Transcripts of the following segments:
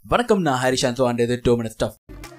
வணக்கம் நான் Harishan so and இது டூ மினிட் ஸ்டஃப்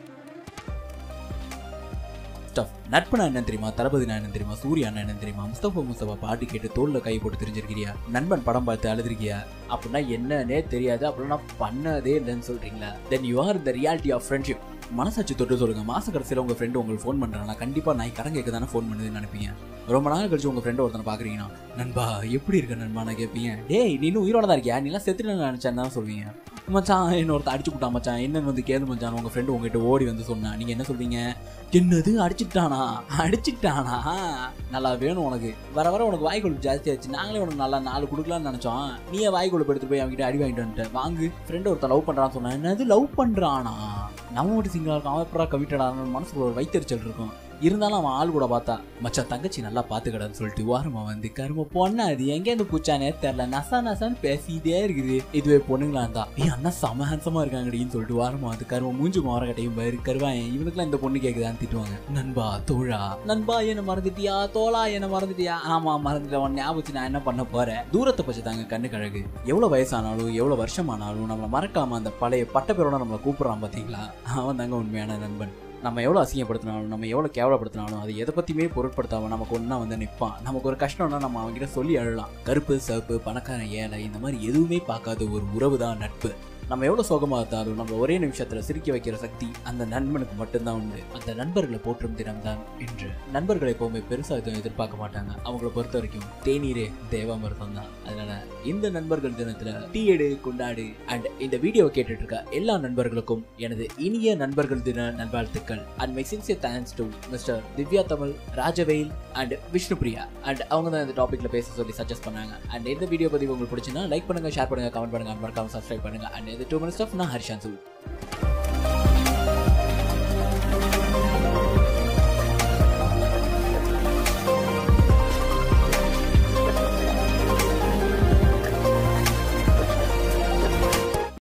ஸ்டஃப் நட்பு நான் என்ன தெரியுமா தளபதி நான் என்ன தெரியுமா சூர்யா நான் என்ன தெரியுமா முஸ்தபா முஸ்தபா பாட்டு கேட்டு தோல்ல கை போட்டு தெரிஞ்சிருக்கிறியா நண்பன் படம் பார்த்து அழுதுருக்கியா அப்படின்னா என்னன்னே தெரியாது அப்படின்னா பண்ணதே இல்லைன்னு சொல்றீங்களா then you are the reality of friendship மனசாட்சி தொட்டு சொல்லுங்க மாச கடைசியில் உங்க ஃப்ரெண்டு உங்களுக்கு ஃபோன் பண்றாங்க கண்டிப்பா நான் கடன் கேட்க தானே ஃபோன் பண்ணுதுன்னு நினைப்பீங்க ரொம்ப நாள் கழிச்சு உங்க ஃப்ரெண்டு ஒருத்தனை பாக்குறீங்கன்னா நண்பா எப்படி இருக்க நண்பா நான் கேட்பீங்க டேய் நீ இன்னும் உயிரோட தான் இருக்கியா நீ எல்லாம் செத்துட்டு நினைச்சேன்னு தான் சொல்வீங்க மச்சான் இன்னொருத்த அடிச்சு விட்டான் மச்சான் என்னன்னு வந்து கேளு மச்சான் உங்க ஃப்ரெண்டு உங்ககிட்ட ஓடி வந்து சொன்னா நீங்க என்ன சொல்வீங்க என்னது அடிச்சிட்டானா அடிச்சிட்டானா நல்லா வேணும் உனக்கு வர வர உனக்கு வாய் கொழுப்பு ஜாஸ்தி ஆச்சு நாங்களே உனக்கு நல்லா நாலு கொடுக்கலாம்னு நினைச்சோம் நீயே வாய் கொழுப்பு எடுத்துட்டு போய் அவன்கிட்ட அடி வாங்கிட்டு வந்துட்ட வாங்கு ஃப்ரெண்டு ஒருத்தன் லவ் பண்றான்னு சொன்னா என்னது லவ் பண்றானா நம்ம மட்டும் சிங்கிளா இருக்கும் அவன் எப்படா கமிட்டட் ஆகணும் மனசுக்குள்ள ஒரு வைத்தறிச்சல் இருக்கும் இருந்தாலும் அவன் ஆள் கூட பார்த்தா மச்சான் தங்கச்சி நல்லா பாத்துக்கடான்னு சொல்லிட்டு வாரமா வந்து கரும பொண்ணா அது எங்கேருந்து பூச்சானே தெரில நசா நசான்னு பேசிட்டே இருக்குது இதுவே பொண்ணுங்களா இருந்தா ஏ அண்ணா செம ஹேன்சமா இருக்காங்கடின்னு சொல்லிட்டு வாரமா வந்து கரும மூஞ்சி மோரக்கட்டையும் பயிர் கருவாயன் இவனுக்குலாம் இந்த பொண்ணு கேக்குதான்னு திட்டுவாங்க நண்பா தோழா நண்பா என்ன மறந்துட்டியா தோளா என்ன மறந்துட்டியா ஆமா மறந்துட்டேன் உன் ஞாபகம் வச்சு நான் என்ன பண்ண போறேன் தூரத்தை பற்றி தாங்க கண்ணு கழகு எவ்வளவு வயசானாலும் எவ்வளவு வருஷமானாலும் நம்மளை மறக்காம அந்த பழைய பட்ட பேரோட நம்மளை கூப்பிடுறான் பாத்தீங்களா அவன் தாங்க உண்மையான நண்பன் நம்ம எவ்வளோ அசிங்கப்படுத்தினாலும் நம்ம எவ்வளோ கேவலப்படுத்தினாலும் அது எதை பற்றியுமே பொருட்படுத்தாம நமக்கு ஒன்றா வந்து நிற்பான் நமக்கு ஒரு கஷ்டம்னா நம்ம அவன்கிட்ட சொல்லி அழலாம் கருப்பு சிவப்பு பணக்காரன் ஏழை இந்த மாதிரி எதுவுமே பார்க்காத ஒரு உறவு தான் நட்பு நம்ம எவ்வளோ சோகமாக இருந்தாலும் நம்ம ஒரே நிமிஷத்தில் சிரிக்க வைக்கிற சக்தி அந்த நண்பனுக்கு மட்டும்தான் உண்டு அந்த நண்பர்களை போற்றும் தினம் தான் இன்று நண்பர்களை எப்பவுமே பெருசாக எதுவும் எதிர்பார்க்க மாட்டாங்க அவங்கள பொறுத்த வரைக்கும் தேநீரே தேவாமிர்தம் தான் அதனால இந்த நண்பர்கள் தினத்தில் டீ எடு கொண்டாடு அண்ட் இந்த வீடியோவை கேட்டுட்டு இருக்க எல்லா நண்பர்களுக்கும் எனது இனிய நண்பர்கள் தின நல்வாழ்த்துக்கள் and my sincere thanks to mister Divya Tamil Rajavel and Vishnupriya and அவங்க தான் இந்த டாப்பிக்ல பேச சொல்லி சஜஸ்ட் பண்ணாங்க அண்ட் இந்த வீடியோ பதிவு உங்களுக்கு பிடிச்சுன்னா லைக் பண்ணுங்க ஷேர் பண்ணுங்க கமெண்ட் பண்ணுங்க மறக்காம சப்ஸ்கிரைப் பண்ணுங்க அண்ட் இது டூ மினிட்ஸ் ஆஃப் நான் ஹர்ஷான் சூ